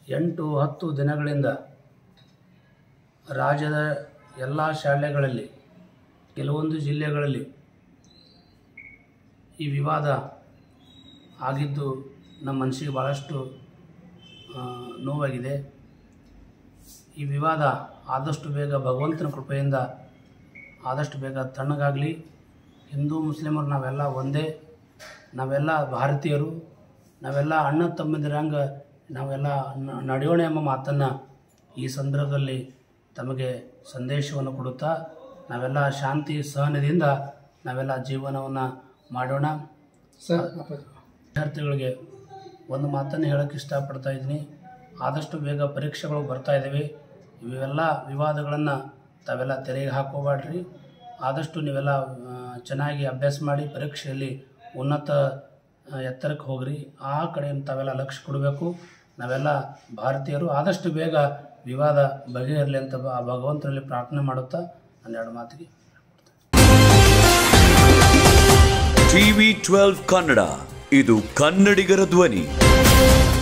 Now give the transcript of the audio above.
ಎಂಟು ಹತ್ತು ದಿನಗಳಿಂದ ರಾಜ್ಯದ ಎಲ್ಲ ಶಾಲೆಗಳಲ್ಲಿ ಕೆಲವೊಂದು ಜಿಲ್ಲೆಗಳಲ್ಲಿ ಈ ವಿವಾದ ಆಗಿದ್ದು ನಮ್ಮ ಮನಸ್ಸಿಗೆ ಭಾಳಷ್ಟು ಆ, ನೋವಾಗಿದೆ ಈ ವಿವಾದ ಆದಷ್ಟು ಬೇಗ ಭಗವಂತನ ಕೃಪೆಯಿಂದ ಆದಷ್ಟು ಬೇಗ ತಣ್ಣಗಾಗಲಿ ಹಿಂದೂ ಮುಸ್ಲಿಮರು ನಾವೆಲ್ಲ ಒಂದೇ ನಾವೆಲ್ಲ ಭಾರತೀಯರು ನಾವೆಲ್ಲ ಅಣ್ಣ ತಮ್ಮಂದಿರಂಗೆ ನಾವೆಲ್ಲ ನ- ನಡೆಯೋಣ ಎಂಬ ಮಾತನ್ನು ಈ ಸಂದರ್ಭದಲ್ಲಿ ತಮಗೆ ಸಂದೇಶವನ್ನು ಕೊಡುತ್ತಾ ನಾವೆಲ್ಲ ಶಾಂತಿ ಸಹನದಿಂದ ನಾವೆಲ್ಲ ಜೀವನವನ್ನು ಮಾಡೋಣ ಸರ್ ವಿದ್ಯಾರ್ಥಿಗಳಿಗೆ ಒಂದು ಮಾತನ್ನು ಹೇಳೋಕ್ಕೆ ಇಷ್ಟಪಡ್ತಾ ಇದ್ದೀನಿ ಆದಷ್ಟು ಬೇಗ ಪರೀಕ್ಷೆಗಳು ಬರ್ತಾ ಇದ್ದಾವೆ ಇವೆಲ್ಲ ವಿವಾದಗಳನ್ನು ತಾವೆಲ್ಲ ತೆರೆಗೆ ಹಾಕೋಬೇಡ್ರಿ ಆದಷ್ಟು ನೀವೆಲ್ಲ ಆ, ಚೆನ್ನಾಗಿ ಅಭ್ಯಾಸ ಮಾಡಿ ಪರೀಕ್ಷೆಯಲ್ಲಿ ಉನ್ನತ ಆ, ಎತ್ತರಕ್ಕೆ ಹೋಗ್ರಿ ಆ ಕಡೆ ತಾವೆಲ್ಲ ಲಕ್ಷ್ಯ ಕೊಡಬೇಕು ನಾವೆಲ್ಲ ಭಾರತೀಯರು ಆದಷ್ಟು ಬೇಗ ವಿವಾದ ಬಗೆಹರಲಿ ಅಂತ ಬ- ಆ ಭಗವಂತನಲ್ಲಿ ಪ್ರಾರ್ಥನೆ ಮಾಡುತ್ತಾ ಹನ್ನೆರಡು ಮಾತಿಗೆ ಟಿವಿ ಟ್ವೆಲ್ವ್ ಕನ್ನಡ ಇದು ಕನ್ನಡಿಗರ ಧ್ವನಿ